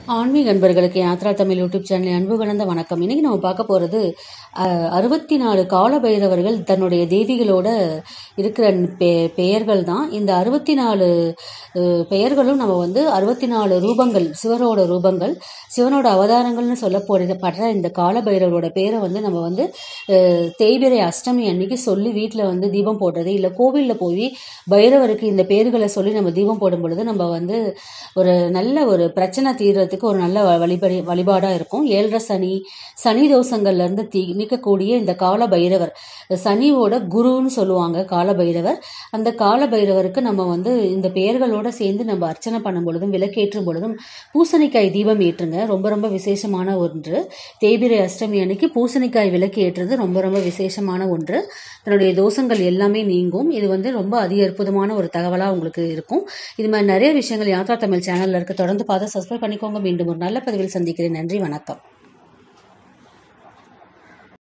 ஆன்மீக அன்பர்களுக்கு Yatra Tamil YouTube channel அன்பு கலந்த வணக்கம் இன்னைக்கு நம்ம பார்க்க போகிறது அறுபத்தி நாலு கால பைரவர்கள் தன்னுடைய தேவிகளோட இருக்கிற பெ பெயர்கள் தான் இந்த அறுபத்தி நாலு பெயர்களும் நம்ம வந்து அறுபத்தி நாலு ரூபங்கள் சிவனோட ரூபங்கள் சிவனோட அவதாரங்கள்னு சொல்லப்படுற இந்த கால பைரவரோட பேரை வந்து நம்ம வந்து அஹ், தேய்பிறை அஷ்டமி அன்னைக்கு சொல்லி வீட்டில் வந்து தீபம் போடுறது இல்லை கோவிலில் போய் பைரவருக்கு இந்த பேர்களை சொல்லி நம்ம தீபம் போடும் பொழுது நம்ம வந்து ஒரு நல்ல ஒரு பிரச்சனை தீர்றதுக்கு ஒரு நல்ல வ- வழிபடி வழிபாடாக இருக்கும் ஏழரை சனி சனி தோஷங்கள்ல இருந்து தீ நீக்கக்கூடிய இந்த கால பைரவர் சனியோட குருன்னு சொல்லுவாங்க கால பைரவர் அந்த கால பைரவருக்கு நம்ம வந்து இந்த பெயர்களோட சேர்ந்து நம்ம அர்ச்சனை பண்ணும் பொழுதும் விளக்கேற்றும் பொழுதும் பூசணிக்காய் தீபம் ஏற்றுங்க ரொம்ப ரொம்ப விசேஷமான ஒன்று தேய்பிரை அஷ்டமி அன்னைக்கு பூசணிக்காய் விளக்கு ஏற்றுறது ரொம்ப ரொம்ப விசேஷமான ஒன்று தன்னுடைய தோஷங்கள் எல்லாமே நீங்கும் இது வந்து ரொம்ப அதி அற்புதமான ஒரு தகவலாக உங்களுக்கு இருக்கும் இது மாதிரி நிறைய விஷயங்கள் யாத்ரா தமிழ் சேனல்ல இருக்கு தொடர்ந்து பார்த்து சப்ஸ்கிரைப் பண்ணிக்கோங்க மீண்டும் ஒரு நல்ல பதிவில் சந்திக்கிறேன் நன்றி வணக்கம்